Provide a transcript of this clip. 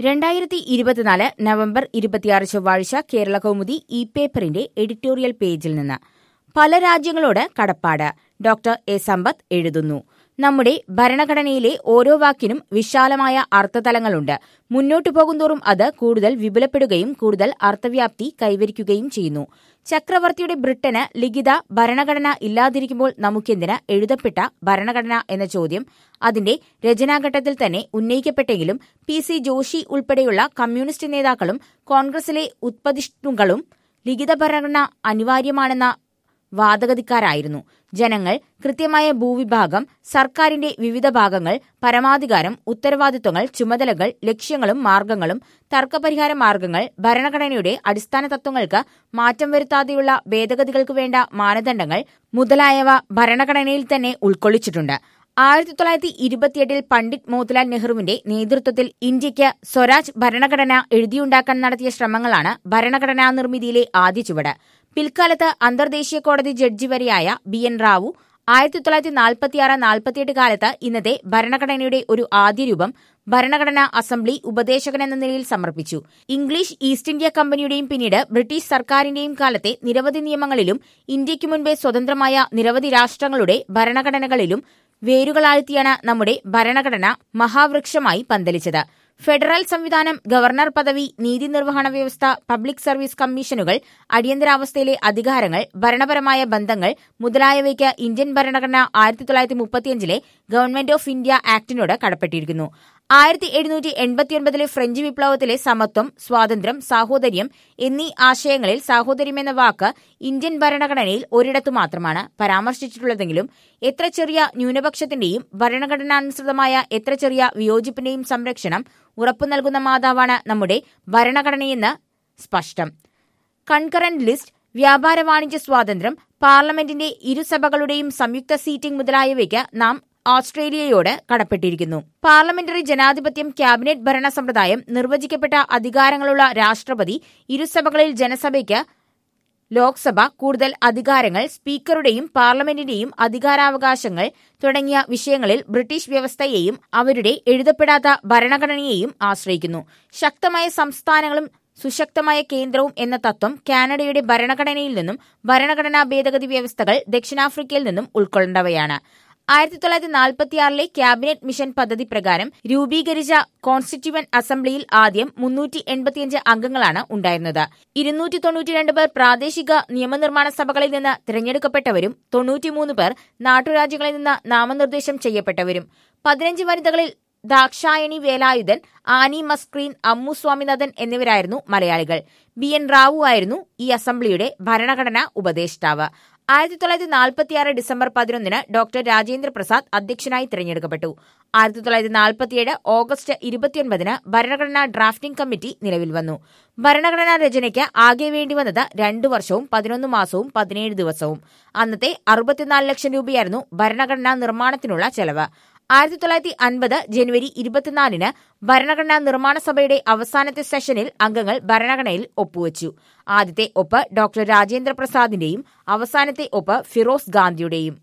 രണ്ടായിരത്തി ഇരുപത്തിനാല് നവംബർ ഇരുപത്തിയാറ് ചൊവ്വാഴ്ച കേരള കൗമുദി ഇ പേപ്പറിന്റെ എഡിറ്റോറിയൽ പേജിൽ നിന്ന് പല രാജ്യങ്ങളോട് കടപ്പാട് ഡോക്ടർ എ സമ്പത്ത് എഴുതുന്നു നമ്മുടെ ഭരണഘടനയിലെ ഓരോ വാക്കിനും വിശാലമായ അർത്ഥതലങ്ങളുണ്ട് മുന്നോട്ടു പോകുന്തോറും അത് കൂടുതൽ വിപുലപ്പെടുകയും കൂടുതൽ അർത്ഥവ്യാപ്തി കൈവരിക്കുകയും ചെയ്യുന്നു ചക്രവർത്തിയുടെ ബ്രിട്ടന് ലിഖിത ഭരണഘടന ഇല്ലാതിരിക്കുമ്പോൾ നമുക്കെന്തിന് എഴുതപ്പെട്ട ഭരണഘടന എന്ന ചോദ്യം അതിന്റെ രചനാഘട്ടത്തിൽ തന്നെ ഉന്നയിക്കപ്പെട്ടെങ്കിലും പി സി ജോഷി ഉൾപ്പെടെയുള്ള കമ്മ്യൂണിസ്റ്റ് നേതാക്കളും കോൺഗ്രസിലെ ഉത്പതിഷ്ണുക്കളും ലിഖിത ഭരണഘടന അനിവാര്യമാണെന്ന വാദഗതിക്കാരായിരുന്നു ജനങ്ങൾ കൃത്യമായ ഭൂവിഭാഗം സർക്കാരിന്റെ വിവിധ ഭാഗങ്ങൾ പരമാധികാരം ഉത്തരവാദിത്വങ്ങൾ ചുമതലകൾ ലക്ഷ്യങ്ങളും മാർഗങ്ങളും തർക്കപരിഹാര മാർഗങ്ങൾ ഭരണഘടനയുടെ അടിസ്ഥാന തത്വങ്ങൾക്ക് മാറ്റം വരുത്താതെയുള്ള ഭേദഗതികൾക്ക് വേണ്ട മാനദണ്ഡങ്ങൾ മുതലായവ ഭരണഘടനയിൽ തന്നെ ഉൾക്കൊള്ളിച്ചിട്ടുണ്ട് ആയിരത്തി തൊള്ളായിരത്തി ഇരുപത്തിയെട്ടിൽ പണ്ഡിറ്റ് മോത്തിലാൽ നെഹ്റുവിന്റെ നേതൃത്വത്തിൽ ഇന്ത്യയ്ക്ക് സ്വരാജ് ഭരണഘടന എഴുതിയുണ്ടാക്കാൻ നടത്തിയ ശ്രമങ്ങളാണ് ഭരണഘടനാ നിർമ്മിതിയിലെ ആദ്യ ചുവട് പിൽക്കാലത്ത് അന്തർദേശീയ കോടതി ജഡ്ജി വരെയായ ബി എൻ റാവു ആയിരത്തി തൊള്ളായിരത്തി നാൽപ്പത്തിയാറ് നാൽപ്പത്തിയെട്ട് കാലത്ത് ഇന്നത്തെ ഭരണഘടനയുടെ ഒരു ആദ്യ രൂപം ഭരണഘടനാ അസംബ്ലി ഉപദേശകൻ എന്ന നിലയിൽ സമർപ്പിച്ചു ഇംഗ്ലീഷ് ഈസ്റ്റ് ഇന്ത്യ കമ്പനിയുടെയും പിന്നീട് ബ്രിട്ടീഷ് സർക്കാരിന്റെയും കാലത്തെ നിരവധി നിയമങ്ങളിലും ഇന്ത്യയ്ക്കു മുൻപേ സ്വതന്ത്രമായ നിരവധി രാഷ്ട്രങ്ങളുടെ ഭരണഘടനകളിലും വേരുകളാഴ്ത്തിയാണ് നമ്മുടെ ഭരണഘടന മഹാവൃക്ഷമായി പന്തലിച്ചത് ഫെഡറൽ സംവിധാനം ഗവർണർ പദവി നീതി നിർവഹണ വ്യവസ്ഥ പബ്ലിക് സർവീസ് കമ്മീഷനുകൾ അടിയന്തരാവസ്ഥയിലെ അധികാരങ്ങൾ ഭരണപരമായ ബന്ധങ്ങൾ മുതലായവയ്ക്ക് ഇന്ത്യൻ ഭരണഘടന ആയിരത്തി തൊള്ളായിരത്തി മുപ്പത്തിയഞ്ചിലെ ഗവൺമെന്റ് ഓഫ് ഇന്ത്യ ആക്ടിനോട് കടപ്പെട്ടിരിക്കുന്നു ആയിരത്തി എഴുന്നൂറ്റി എൺപത്തിയൊൻപതിലെ ഫ്രഞ്ച് വിപ്ലവത്തിലെ സമത്വം സ്വാതന്ത്ര്യം സാഹോദര്യം എന്നീ ആശയങ്ങളിൽ സാഹോദര്യം എന്ന വാക്ക് ഇന്ത്യൻ ഭരണഘടനയിൽ ഒരിടത്തു മാത്രമാണ് പരാമർശിച്ചിട്ടുള്ളതെങ്കിലും എത്ര ചെറിയ ന്യൂനപക്ഷത്തിന്റെയും ഭരണഘടനാനുസൃതമായ എത്ര ചെറിയ വിയോജിപ്പിന്റെയും സംരക്ഷണം ഉറപ്പു നൽകുന്ന മാതാവാണ് നമ്മുടെ ഭരണഘടനയെന്ന് സ്പഷ്ടം കൺകറന്റ് ലിസ്റ്റ് വ്യാപാര വാണിജ്യ സ്വാതന്ത്ര്യം പാർലമെന്റിന്റെ ഇരുസഭകളുടെയും സംയുക്ത സീറ്റിംഗ് മുതലായവയ്ക്ക് നാം ഓസ്ട്രേലിയയോട് കടപ്പെട്ടിരിക്കുന്നു പാർലമെന്ററി ജനാധിപത്യം ക്യാബിനറ്റ് ഭരണ സമ്പ്രദായം നിർവചിക്കപ്പെട്ട അധികാരങ്ങളുള്ള രാഷ്ട്രപതി ഇരുസഭകളിൽ ജനസഭയ്ക്ക് ലോക്സഭ കൂടുതൽ അധികാരങ്ങൾ സ്പീക്കറുടെയും പാർലമെന്റിന്റെയും അധികാരാവകാശങ്ങൾ തുടങ്ങിയ വിഷയങ്ങളിൽ ബ്രിട്ടീഷ് വ്യവസ്ഥയെയും അവരുടെ എഴുതപ്പെടാത്ത ഭരണഘടനയെയും ആശ്രയിക്കുന്നു ശക്തമായ സംസ്ഥാനങ്ങളും സുശക്തമായ കേന്ദ്രവും എന്ന തത്വം കാനഡയുടെ ഭരണഘടനയിൽ നിന്നും ഭരണഘടനാ ഭേദഗതി വ്യവസ്ഥകൾ ദക്ഷിണാഫ്രിക്കയിൽ നിന്നും ഉൾക്കൊള്ളേണ്ടവയാണ് ആയിരത്തി തൊള്ളായിരത്തി നാൽപ്പത്തിയാറിലെ ക്യാബിനറ്റ് മിഷൻ പദ്ധതി പ്രകാരം രൂപീകരിച്ച കോൺസ്റ്റിറ്റ്യൂവന്റ് അസംബ്ലിയിൽ ആദ്യം മുന്നൂറ്റി എൺപത്തിയഞ്ച് അംഗങ്ങളാണ് ഉണ്ടായിരുന്നത് ഇരുന്നൂറ്റി തൊണ്ണൂറ്റിരണ്ട് പേർ പ്രാദേശിക നിയമനിർമ്മാണ സഭകളിൽ നിന്ന് തിരഞ്ഞെടുക്കപ്പെട്ടവരും തൊണ്ണൂറ്റിമൂന്ന് പേർ നാട്ടുരാജ്യങ്ങളിൽ നിന്ന് നാമനിർദ്ദേശം ചെയ്യപ്പെട്ടവരും പതിനഞ്ച് വനിതകളിൽ ദാക്ഷായണി വേലായുധൻ ആനി മസ്ക്രീൻ അമ്മു സ്വാമിനാഥൻ എന്നിവരായിരുന്നു മലയാളികൾ ബി എൻ റാവു ആയിരുന്നു ഈ അസംബ്ലിയുടെ ഭരണഘടനാ ഉപദേഷ്ടാവ് ആയിരത്തി തൊള്ളായിരത്തി നാൽപ്പത്തിയാറ് ഡിസംബർ പതിനൊന്നിന് ഡോക്ടർ രാജേന്ദ്ര പ്രസാദ് അധ്യക്ഷനായി തിരഞ്ഞെടുക്കപ്പെട്ടു ആയിരത്തി തൊള്ളായിരത്തി നാൽപ്പത്തിയേഴ് ഓഗസ്റ്റ് ഇരുപത്തിയൊൻപതിന് ഭരണഘടനാ ഡ്രാഫ്റ്റിംഗ് കമ്മിറ്റി നിലവിൽ വന്നു ഭരണഘടനാ രചനയ്ക്ക് ആകെ വേണ്ടിവന്നത് രണ്ടു വർഷവും പതിനൊന്ന് മാസവും പതിനേഴ് ദിവസവും അന്നത്തെ അറുപത്തിനാല് ലക്ഷം രൂപയായിരുന്നു ഭരണഘടനാ നിർമ്മാണത്തിനുള്ള ചെലവ് ആയിരത്തി തൊള്ളായിരത്തി അൻപത് ജനുവരി ഇരുപത്തിനാലിന് ഭരണഘടനാ നിർമ്മാണ സഭയുടെ അവസാനത്തെ സെഷനിൽ അംഗങ്ങൾ ഭരണഘടനയിൽ ഒപ്പുവച്ചു ആദ്യത്തെ ഒപ്പ് ഡോക്ടർ രാജേന്ദ്ര പ്രസാദിന്റെയും അവസാനത്തെ ഒപ്പ് ഫിറോസ് ഗാന്ധിയുടെയും